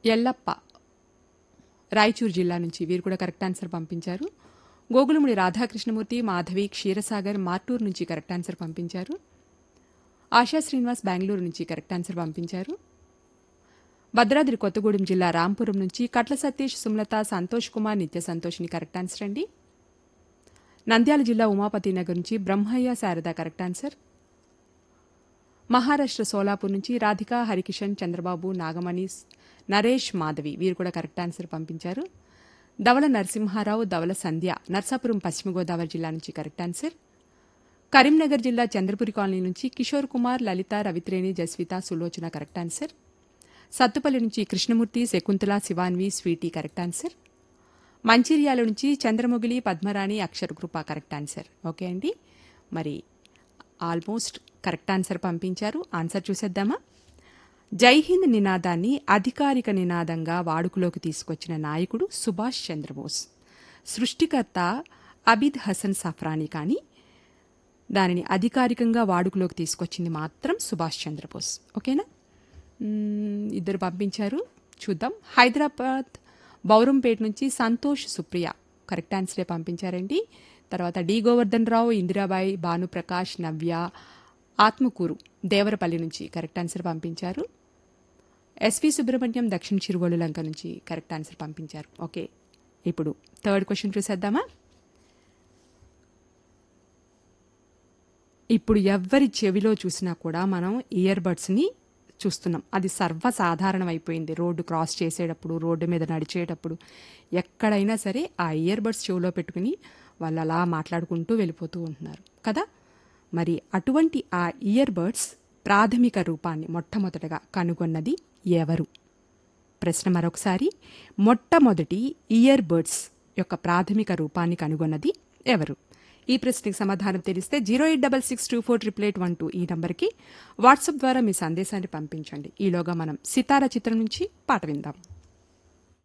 ఎల్లప్ప రాయచూరు జిల్లా నుంచి వీరు కూడా కరెక్ట్ ఆన్సర్ పంపించారు గోగులముడి రాధాకృష్ణమూర్తి మాధవి క్షీరసాగర్ మార్టూరు నుంచి కరెక్ట్ ఆన్సర్ పంపించారు ఆశా శ్రీనివాస్ బెంగళూరు నుంచి కరెక్ట్ ఆన్సర్ పంపించారు భద్రాద్రి కొత్తగూడెం జిల్లా రాంపురం నుంచి కట్ల సతీష్ సుమలత సంతోష్ కుమార్ నిత్య సంతోష్ని కరెక్ట్ ఆన్సర్ అండి నంద్యాల జిల్లా ఉమాపతి నగర్ నుంచి బ్రహ్మయ్య శారద కరెక్ట్ ఆన్సర్ మహారాష్ట్ర సోలాపూర్ నుంచి రాధిక హరికిషన్ చంద్రబాబు నాగమణి నరేష్ మాధవి వీరు కూడా కరెక్ట్ ఆన్సర్ పంపించారు ధవల నరసింహారావు ధవల సంధ్య నర్సాపురం పశ్చిమ గోదావరి జిల్లా నుంచి కరెక్ట్ ఆన్సర్ కరీంనగర్ జిల్లా చంద్రపురి కాలనీ నుంచి కిషోర్ కుమార్ లలిత రవిత్రేణి జస్విత సులోచన కరెక్ట్ ఆన్సర్ సత్తుపల్లి నుంచి Krishnamurthy Shakuntala Shivanvi sweety correct answer Mancherial నుంచి Chandramugili Padmarani Akshara Krupa correct answer okay అండి మరి ఆల్మోస్ట్ కరెక్ట్ ఆన్సర్ పంపించారు ఆన్సర్ చూసేద్దామా జై హింద్ నినాదాన్ని అధికారిక నినాదంగా వాడుకలోకి తీసుకొచ్చిన నాయకుడు సుభాష్ చంద్రబోస్ సృష్టికర్త అబిద్ హసన్ సఫ్రానీ కానీ దానిని అధికారికంగా వాడుకలోకి తీసుకొచ్చింది మాత్రం సుభాష్ చంద్రబోస్ ఓకేనా మ్మ్, ఇద్దరు పంపించారు చూద్దాం హైదరాబాద్ బౌరంపేట నుంచి సంతోష్ సుప్రియ కరెక్ట్ ఆన్సరే పంపించారండి తర్వాత డి గోవర్ధన్ రావు ఇందిరాబాయి భానుప్రకాష్ నవ్య ఆత్మకూరు దేవరపల్లి నుంచి కరెక్ట్ ఆన్సర్ పంపించారు ఎస్వి సుబ్రహ్మణ్యం దక్షిణ చిరువోలు లంక నుంచి కరెక్ట్ ఆన్సర్ పంపించారు ఓకే ఇప్పుడు థర్డ్ క్వశ్చన్ చూసేద్దామా ఇప్పుడు ఎవ్వరి చెవిలో చూసినా కూడా మనం ఇయర్ బడ్స్ని చూస్తున్నాం అది సర్వసాధారణం అయిపోయింది రోడ్డు క్రాస్ చేసేటప్పుడు రోడ్డు మీద నడిచేటప్పుడు ఎక్కడైనా సరే ఆ ఇయర్ బడ్స్ చెవిలో పెట్టుకుని వాళ్ళు అలా మాట్లాడుకుంటూ వెళ్ళిపోతూ ఉంటున్నారు కదా మరి అటువంటి ఆ ఇయర్ బడ్స్ ప్రాథమిక రూపాన్ని మొట్టమొదటగా కనుగొన్నది ఎవరు ప్రశ్న మరొకసారి మొట్టమొదటి ఇయర్ బర్డ్స్ యొక్క ప్రాథమిక రూపాన్ని కనుగొన్నది ఎవరు ఈ ప్రశ్నకి సమాధానం తెలిస్తే zero eight double six two four triple eight one two ఈ నంబర్కి వాట్సాప్ ద్వారా మీ సందేశాన్ని పంపించండి ఈలోగా మనం సితారా చిత్రం నుంచి పాట విందాం